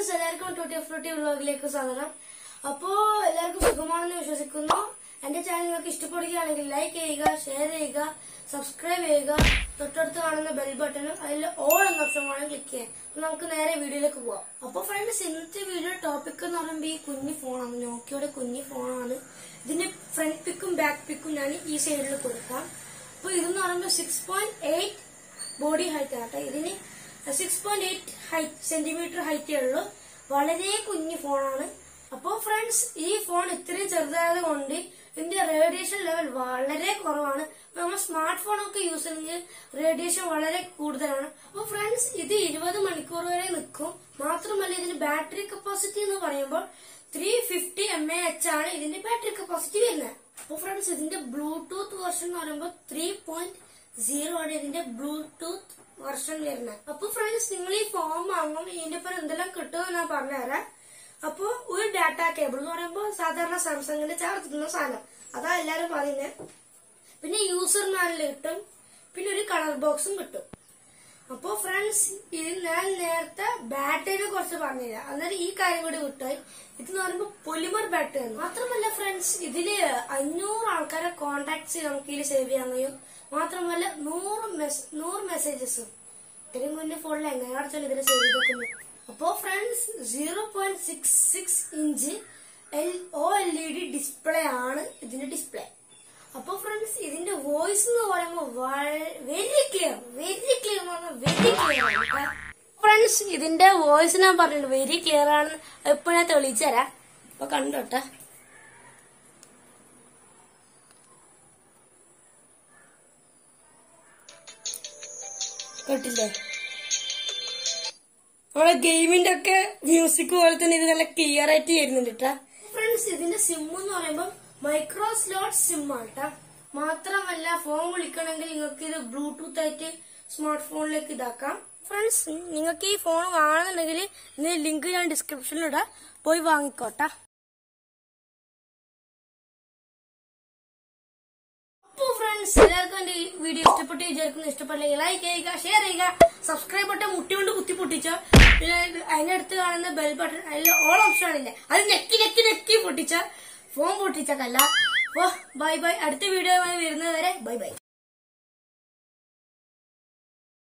friends എല്ലാവർക്കും tutti Frooti വ്ളോഗിലേക്ക് സ്വാഗതം അപ്പോ എല്ലാവർക്കും സുഖമാണെന്ന് വിശ്വസിക്കുന്നു എന്റെ ചാനൽ നിങ്ങൾക്ക് ഇഷ്ടപ്പെടുകയാണെങ്കിൽ ലൈക്ക് ചെയ്യുക ഷെയർ ചെയ്യുക സബ്സ്ക്രൈബ് ചെയ്യുക തൊട്ടടുത്ത് കാണുന്ന ബെൽ ബട്ടണും അതിൽ ഓൾ എന്ന ഓപ്ഷൻ വേണം ക്ലിക്ക് ചെയ്യാൻ അപ്പൊ നമുക്ക് നേരെ വീഡിയോയിലേക്ക് പോവാം അപ്പൊ ഫ്രണ്ട്സ് ഇന്നത്തെ വീഡിയോ ടോപ്പിക് എന്ന് പറയുമ്പോൾ ഈ കുഞ്ഞു ഫോണാണ് നോക്കിയുടെ കുഞ്ഞു ഫോണാണ് ഇതിന്റെ ഫ്രണ്ട് പിക്കും ബാക്ക് പിക്കും ഞാൻ ഈ സൈഡിൽ കൊടുക്കാം അപ്പൊ ഇതെന്ന് പറയുമ്പോൾ six point eight body height ആട്ടെ ഇതിന് six point eight height centimetre ഹൈറ്റേ ഉള്ളൂ വളരെ കുഞ്ഞു ഫോണാണ് അപ്പോ ഫ്രണ്ട്സ് ഈ ഫോൺ ഇത്രയും ചെറുതായത് കൊണ്ട് ഇതിന്റെ റേഡിയേഷൻ ലെവൽ വളരെ കുറവാണ് അപ്പൊ നമ്മൾ സ്മാർട്ട് ഫോൺ ഒക്കെ യൂസ് ചെയ്യുന്നെങ്കിൽ റേഡിയേഷൻ വളരെ കൂടുതലാണ് അപ്പൊ ഫ്രണ്ട്സ് ഇത് ഇരുപത് മണിക്കൂർ വരെ നിൽക്കും മാത്രമല്ല ഇതിന്റെ ബാറ്ററി കപ്പാസിറ്റി എന്ന് പറയുമ്പോൾ three fifty M A H ആണ് ഇതിന്റെ ബാറ്ററി കപ്പാസിറ്റി വരുന്നത് അപ്പൊ ഫ്രണ്ട്സ് ഇതിന്റെ ബ്ലൂടൂത്ത് വെർഷൻ എന്ന് പറയുമ്പോൾ ത്രീ പോയിന്റ് സീറോ ആണ് ഇതിന്റെ ബ്ലൂടൂത്ത് വെർഷൻ വരുന്നത് അപ്പൊ ഫ്രണ്ട്സ് നിങ്ങൾ ഈ ഫോൺ വാങ്ങും ഇതിന്റെ പേര് എന്തെല്ലാം കിട്ടുമെന്ന് ഞാൻ പറഞ്ഞുതരാം അപ്പൊ ഒരു ഡാറ്റ കേബിൾ എന്ന് പറയുമ്പോൾ സാധാരണ സാംസങ്ങിന്റെ ചാർജ് ചെയ്യുന്ന സാധനം അതാ എല്ലാരും പറയുന്നത് പിന്നെ യൂസർ മാനിൽ കിട്ടും പിന്നെ ഒരു കളർ ബോക്സും കിട്ടും അപ്പോ ഫ്രണ്ട്സ് ഇത് ഞാൻ നേരത്തെ ബാറ്ററിനെ കുറിച്ച് പറഞ്ഞുതരാം അന്നേരം ഈ കാര്യം കൂടി വിട്ടായി ഇതെന്ന് പറയുമ്പോൾ പൊലിമർ ബാറ്ററി ആണ് മാത്രമല്ല ഫ്രണ്ട്സ് ഇതില് അഞ്ഞൂറ് ആൾക്കാരെ കോണ്ടാക്ട്സ് നമുക്ക് ഇതിൽ സേവ് ചെയ്യാൻ കഴിയും മാത്രമല്ല നൂറ് മെസ് നൂറ് മെസ്സേജസും ഇത്രയും വലിയ ഫോണിൽ എങ്ങനെയാണ് ഇതിൽ സേവ് ചെയ്തേക്കുന്നത് അപ്പോ friends zero point six six inch L O L E D display ആണ് ഇതിന്റെ ഡിസ്പ്ലേ അപ്പൊ ഫ്രണ്ട്സ് ഇതിന്റെ വോയിസ് എന്ന് പറയുമ്പോൾ very clear very clear very clear friends ഇതിന്റെ വോയിസ് ഞാൻ പറഞ്ഞിട്ടുണ്ട് വെരി ക്ലിയർ ആണ് ഇപ്പൊ ഞാൻ തെളിയിച്ചു തരാം അപ്പൊ കണ്ടോട്ടെ കേട്ടില്ലേ നമ്മളെ ഗെയിമിന്റെ ഒക്കെ മ്യൂസിക് പോലെ തന്നെ ഇത് നല്ല ക്ലിയർ ആയിട്ട് വരുന്നുണ്ട് കേട്ടാ ഫ്രണ്ട്സ് ഇതിന്റെ സിം എന്ന് പറയുമ്പോൾ മൈക്രോ സ്ലോട്ട് സിം ആട്ടാ മാത്രമല്ല ഫോൺ വിളിക്കണമെങ്കിൽ നിങ്ങൾക്ക് ഇത് ബ്ലൂടൂത്ത് ആയിട്ട് സ്മാർട്ട് ഫോണിലേക്ക് ഇതാക്കാം ഫ്രണ്ട്സ് നിങ്ങൾക്ക് ഈ ഫോൺ വാങ്ങുന്നുണ്ടെങ്കിൽ ഇതിന്റെ ലിങ്ക് ഞാൻ ഡിസ്ക്രിപ്ഷനിൽ ഇടാം പോയി വാങ്ങിക്കോട്ടാ അപ്പോ ഫ്രണ്ട്സ് എല്ലാവർക്കും എന്റെ ഈ വീഡിയോ ഇഷ്ടപ്പെട്ട് വിചാരിക്കുന്നു ഇഷ്ടപ്പെട്ടില്ലെങ്കിൽ ലൈക്ക് ചെയ്യുക ഷെയർ ചെയ്യുക സബ്സ്ക്രൈബ് ബട്ടൺ മുട്ടി കൊണ്ട് കുത്തി പൊട്ടിച്ചോ പിന്നെ അതിന്റെ അടുത്ത് കാണുന്ന ബെൽ ബട്ടൺ അതിൽ ഓൾ ഓപ്ഷൻ ആണില്ലേ അത് നെക്കി നെക്കി നെക്കി പൊട്ടിച്ച ഫോൺ പൊട്ടിച്ചതല്ല അപ്പോ ബൈ ബൈ അടുത്ത വീഡിയോ വരുന്നത് വരെ ബൈ ബൈ